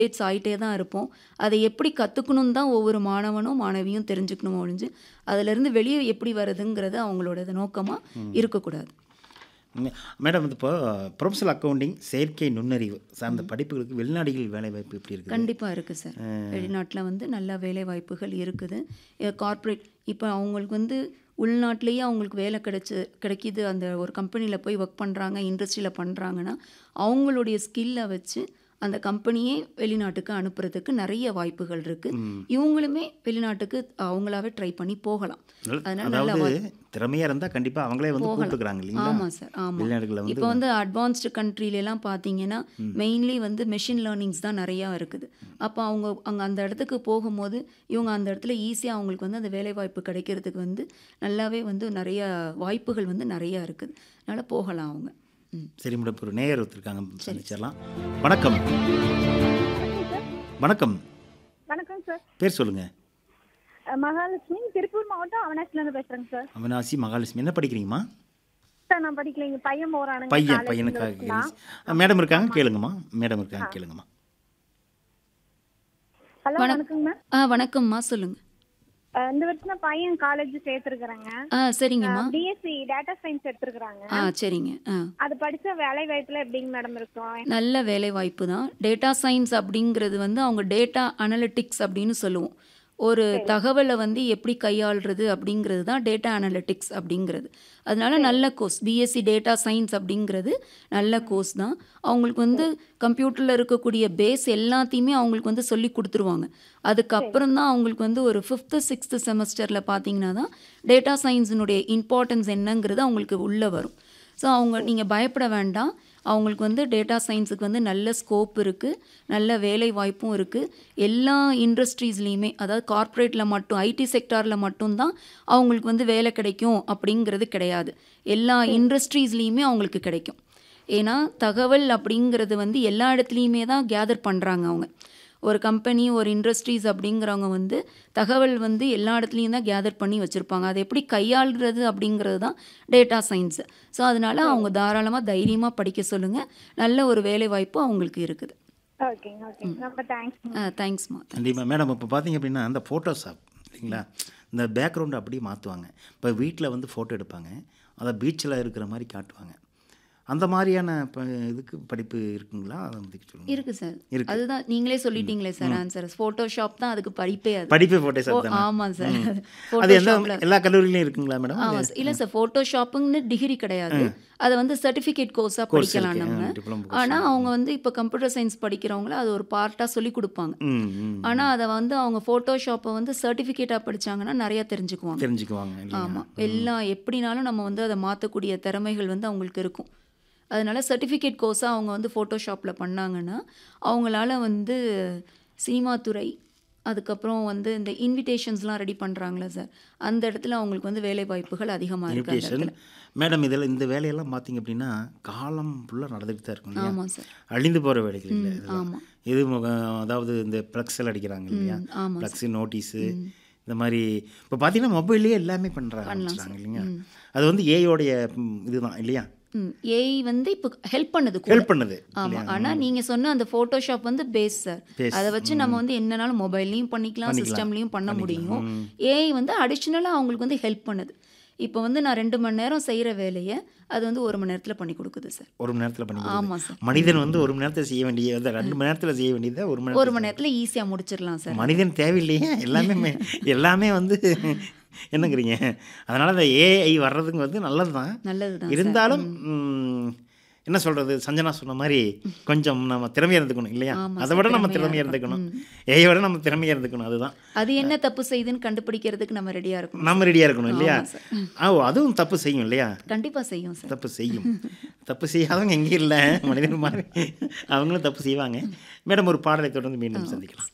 Updates ஆயிட்டே தான் இருப்போம். அதை எப்படி கத்துக்கணும்னு தான் ஒவ்வொரு மாணவனும், மாணவியும் தெரிஞ்சுக்கணும் ஒழிஞ்சு, அதிலிருந்து வெளிய எப்படி வரதுங்கிறது அவங்களோட நோக்கமா ம். இருக்கக்கூடாது. மே மேடம் இது இப்போ ப்ரொஃபஷனல் அக்கவுண்டிங், செயற்கை நுண்ணறிவு சார்ந்த ம். படிப்புகளுக்கு வெளிநாடுகளில் வேலைவாய்ப்பு எப்படி இருக்குது? கண்டிப்பா இருக்கு சார். அ. வெளிநாட்ல வந்து நல்ல வேலைவாய்ப்புகள் இருக்குது. எ கார்ப்பரேட் இப்ப அவங்களுக்கு வந்து உள்நாட்டிலேயே அவங்களுக்கு வேலை கிடைச்சு கிடைக்கிது. அந்த ஒரு கம்பெனியில போய் ஒர்க் பண்றாங்க, இண்டஸ்ட்ரியில பண்றாங்கன்னா, அவங்களுடைய ஸ்கில்ல வச்சு அந்த கம்பெனியே வெளிநாட்டுக்கு அனுப்புறதுக்கு நெறைய வாய்ப்புகள் இருக்கு. ம். இவங்களுமே வெளிநாட்டுக்கு அவங்களாவே ட்ரை பண்ணி போகலாம். நல்ல அதனால நல்ல அதாவது வாய்ப்பு. திறமையா இருந்தா கண்டிப்பா அவங்களே வந்து போகலாம். கூப்பிட்டுக்கிறாங்க இல்லைங்களா? ஆமா சார். ஆமா. வெளிநாடுகள்ல இப்ப வந்து வந்து அட்வான்ஸ்டு கண்ட்ரிலலாம் பார்த்தீங்கன்னா, ம். மெயின்லி வந்து மெஷின் லேர்னிங்ஸ் தான் நெறையா இருக்குது. அப்ப அவங்க அங்க அந்த இடத்துக்கு போகும்போது, இவங்க அந்த இடத்துல ஈஸியா அவங்களுக்கு வந்து அந்த வேலைவாய்ப்பு கிடைக்கிறதுக்கு வந்து நல்லாவே வந்து நெறைய வாய்ப்புகள் வந்து நெறையா இருக்குது. அதனால போகலாம் அவங்க. ம். சரி மேடம். இப்போ ஒரு நேயர் ஒருத்தருக்காங்க சரி. சந்திச்சிடலாம். வணக்கம். வணக்கம் சார். வணக்கம். வணக்கம் சார். பேர் சொல்லுங்க. அ, மகாலட்சுமி திருப்பூர் மாவட்டம் அவனாசிலேருந்து பேசுறேங்க சார். அவினாசி மகாலட்சுமி என்ன படிக்கிறீங்கம்மா? சார் நான் படிக்கலைங்க பையன் போறானுங்க பையன் காலேஜ் பையனுக்காக யூனிவர்சிட்டிலாம். கேக்குறீங்க. மேடம் இருக்காங்க ஆமா. கேளுங்கம்மா. மேடம் இருக்காங்க ஆ. கேளுங்கம்மா. ஹலோ வணக் வணக்கங்க மேம். ஆ வணக்கம்மா சொல்லுங்க. அ, இந்த வருஷம் நான் பையன் காலேஜ் சேர்த்துருக்குறேங்க. ஆ சரிங்கம்மா. பிஎஸ்சி டேட்டா சயின்ஸ் எடுத்துருக்குறாங்க. ஆ சரிங்க. ஆ. அது படிச்சா வேலை வாய்ப்புல எப்படிங்க மேடம் இருக்கும்? நல்ல வேலைவாய்ப்பு தான். டேட்டா சயின்ஸ் அப்படிங்கிறது வந்து அவங்க டேட்டா அனலிட்டிக்ஸ் அப்படின்னு சொல்லுவோம். ஒரு சரி. தகவல வந்து எப்படி கையாள்றது அப்படிங்கிறது தான் டேட்டா அனலிட்டிக்ஸ் அப்படிங்கிறது. அதனால சரி. நல்ல கோர்ஸ். பிஎஸ்சி டேட்டா சயின்ஸ் அப்படிங்கிறது நல்ல கோர்ஸ் தான். அவங்களுக்கு வந்து சரி. கம்ப்யூட்டர்ல இருக்கக்கூடிய பேஸ் எல்லாத்தையுமே அவங்களுக்கு வந்து சொல்லிக் குடுத்துருவாங்க. சரி. அதுக்கப்புறம் தான் அவங்களுக்கு வந்து ஒரு 5த், 6த் செமஸ்டர்ல பார்த்தீங்கன்னா தான் டேட்டா சயின்ஸினுடைய இம்பார்ட்டன்ஸ் என்னங்கிறது அவங்களுக்கு உள்ள வரும். ஸோ அவங்க சரி. நீங்க பயப்பட வேண்டாம். அவங்களுக்கு வந்து டேட்டா சயின்ஸுக்கு வந்து நல்ல ஸ்கோப் இருக்கு. நல்ல வேலை வாய்ப்பும் இருக்கு. எல்லா இண்டஸ்ட்ரீஸ்லயுமே அதாவது கார்ப்பரேட்ல மட்டும் ஐடி செக்டார்ல மட்டும் தான் அவங்களுக்கு வந்து வேலை கிடைக்கும் அப்படிங்கிறது கிடையாது. எல்லா சரி. இண்டஸ்ட்ரீஸ்லயுமே அவங்களுக்கு கிடைக்கும். ஏன்னா தகவல் அப்படிங்கிறது வந்து எல்லா இடத்துலயுமே தான் கேதர் பண்றாங்க அவங்க. ஒரு கம்பெனி, ஒரு இண்டஸ்ட்ரீஸ் அப்படிங்கிறவங்க வந்து தகவல் வந்து எல்லா இடத்துலயும் தான் கேதர் பண்ணி வச்சிருப்பாங்க. அதை எப்படி கையாள்றது அப்படிங்கிறது தான் டேட்டா சயின்ஸ். ஸோ அதனால சரி. அவங்க தாராளமா தைரியமா படிக்க சொல்லுங்க. நல்ல ஒரு வேலை வாய்ப்பு அவங்களுக்கு இருக்குது. ஓகேங்க ஓகேங்க. ம். ரொம்ப தேங்க்ஸ் ஆ மேம். தேங்க்ஸ்மா. தேங்க்ஸ். கண்டிப்பா. மேடம் இப்போ பார்த்தீங்க அப்படின்னா, அந்த ஃபோட்டோஷாப் இல்லைங்களா? இந்த பேக்ரவுண்ட அப்படியே மாத்துவாங்க. இப்போ வீட்ல வந்து ஃபோட்டோ எடுப்பாங்க. அத பீச்ல இருக்கிற மாரி காட்டுவாங்க. அந்த மாரியான ப இதுக்கு படிப்பு இருக்குங்களா? அத பத்தி சொல்லுங்க. இருக்கு சார். இருக்கு. அதுதான் நீங்களே ம். சொல்லிட்டீங்களே சார் ம். ஆன்சர். ஃபோட்டோஷாப் தான் அதுக்கு படிப்பே அது. படிப்பே ஃபோ ஃபோட்டோஷாப் தானே? ஆமா சார். ம். அது அது எந்த ஃபோட்டோஷாப்ல எல்லா கல்லூரியிலயும் இருக்குங்களா மேடம்? ஆமா அது சார். இல்ல ம். சார் ஃபோட்டோஷாப்ன்னு டிகிரி கிடையாது. ம். அத வந்து சர்டிஃபிகேட் கோர்ஸா கோர்ஸ் படிக்கலாம் இருக்கு. நம்ம. ஆ டிப்ளமோ கோர்ஸ். ஆனா ம். அவங்க வந்து இப்ப கம்ப்யூட்டர் சயின்ஸ் படிக்கிறவங்கள அது ஒரு பார்ட்டா சொல்லிக் குடுப்பாங்க. ம். ம். ஆனா ம். அத வந்து அவங்க ஃபோட்டோஷாப்ப வந்து சர்டிஃபிகேட்டா படிச்சாங்கன்னா நெறைய தெரிஞ்சுக்குவாங்க. தெரிஞ்சுக்குவாங்க இல்லையா? ஆமா. ம். எல்லா எப்படினாலும் நம்ம வந்து அத மாத்தக்கூடிய திறமைகள் வந்து அவங்களுக்கு இருக்கும். அதனால சர்டிஃபிகேட் கோர்ஸா அவங்க வந்து ஃபோட்டோஷாப்ல பண்ணாங்கன்னா, அவங்களால வந்து சினிமா துறை, அதுக்கப்புறம் வந்து இந்த இன்விடேஷன்ஸ்லாம் ரெடி பண்றாங்கல்ல சார். அந்த இடத்துல அவங்களுக்கு வந்து வேலை வாய்ப்புகள் அதிகமா இருக்கு அந்த இன்விடேஷன். இடத்துல. மேடம் இதில இந்த வேலையெல்லாம் பார்த்தீங்க அப்படின்னா, காலம் ஃபுல்லா நடந்துகிட்டு தான் இருக்கும் இல்லையா? ஆமா சார். அழிந்து போற வேலைகள் இல்ல ம். இதெல்லாம். ஆமா. இது முக அதாவது இந்த ஃப்ளெக்ஸ்ல அடிக்கிறாங்க இல்லையா? ம். ஆமா சார். ஃப்ளெக்ஸு, நோட்டீஸு ம். இந்த மாரி இப்போ பார்த்தீங்கன்னா, மொபைல்லயே எல்லாமே பண்ற பண்ணலாம் ஆரம்பிச்சுட்டாங்க சார். இல்லையா? ம். அது வந்து ஏஐயோடைய ம் இதுதான் இல்லையா? ம். ஏஐ வந்து இப்ப ஹெல்ப் பண்ணுது கூட. ஹெல்ப் பண்ணுது ஆமா. இல்லையா? ஆனா ம். நீங்க சொன்ன அந்த ஃபோட்டோஷாப் வந்து பேஸ் சார். பேஸ். அத வச்சு நம்ம ம். வந்து என்னனாலும் மொபைல்லயும் பண்ணிக்கலாம், பண்ணிக்கலாம். சிஸ்டம்லயும் பண்ண பண்ணிக்கலாம். முடியும். ம். ஏஐ வந்து அடிஷனலா அவங்களுக்கு வந்து ஹெல்ப் பண்ணுது. இப்ப வந்து நான் 2 மணி நேரம் செய்ற வேலைய அது வந்து 1 மணி நேரத்துல பண்ணி குடுக்குது சார். 1 மணி நேரத்தில பண்ணி கொடுக்குது. ஆமா சார். ம். மனிதன் வந்து 1 மணி நேரத்தில செய்ய வேண்டிய அந்த 2 மணி நேரத்தில செய்ய வேண்டியத 1 மணி 1 நேரத்தில மணி செய்ய நேரத்துல ஈஸியா முடிச்சிடலாம் சார் அது. மனிதன் தேவையில்லையே எல்லாமே மே எல்லாமே வந்து என்னங்கிறீங்க? அதனால இந்த ஏஐ வர்றதுங்க வந்து நல்லது தான். நல்லது தான் சார். இருந்தாலும் ம். ம் என்ன சொல்றது? சஞ்சனா சொன்ன மாரி கொஞ்சம் நம்ம திறமையா இருந்துக்கணும் இல்லையா? ஆமா அத சார். விட நம்ம திறமையா திறமையா இருக்கணும். இருந்துக்கணும். ம். ஏஐ விட நம்ம திறமையா இருந்துக்கணும் அதுதான். அது என்ன தப்பு செய்யுதுன்னு கண்டுபிடிக்கிறதுக்கு நம்ம ரெடியா இருக்கணும் நம்ம சார். ரெடியா இருக்கணும் இல்லையா? ஆமா சார். ஆ அதுவும் தப்பு செய்யும் இல்லையா? கண்டிப்பா செய்யும் சார். தப்பு செய்யும். தப்பு செய்யாதவங்க எங்கேயும் இல்ல. மனிதன் மாரி அவங்களும் தப்பு செய்வாங்க. மேடம் ஒரு பாடலை தொடர்ந்து ஆ மீண்டும் ஓகே. சந்திக்கலாம்.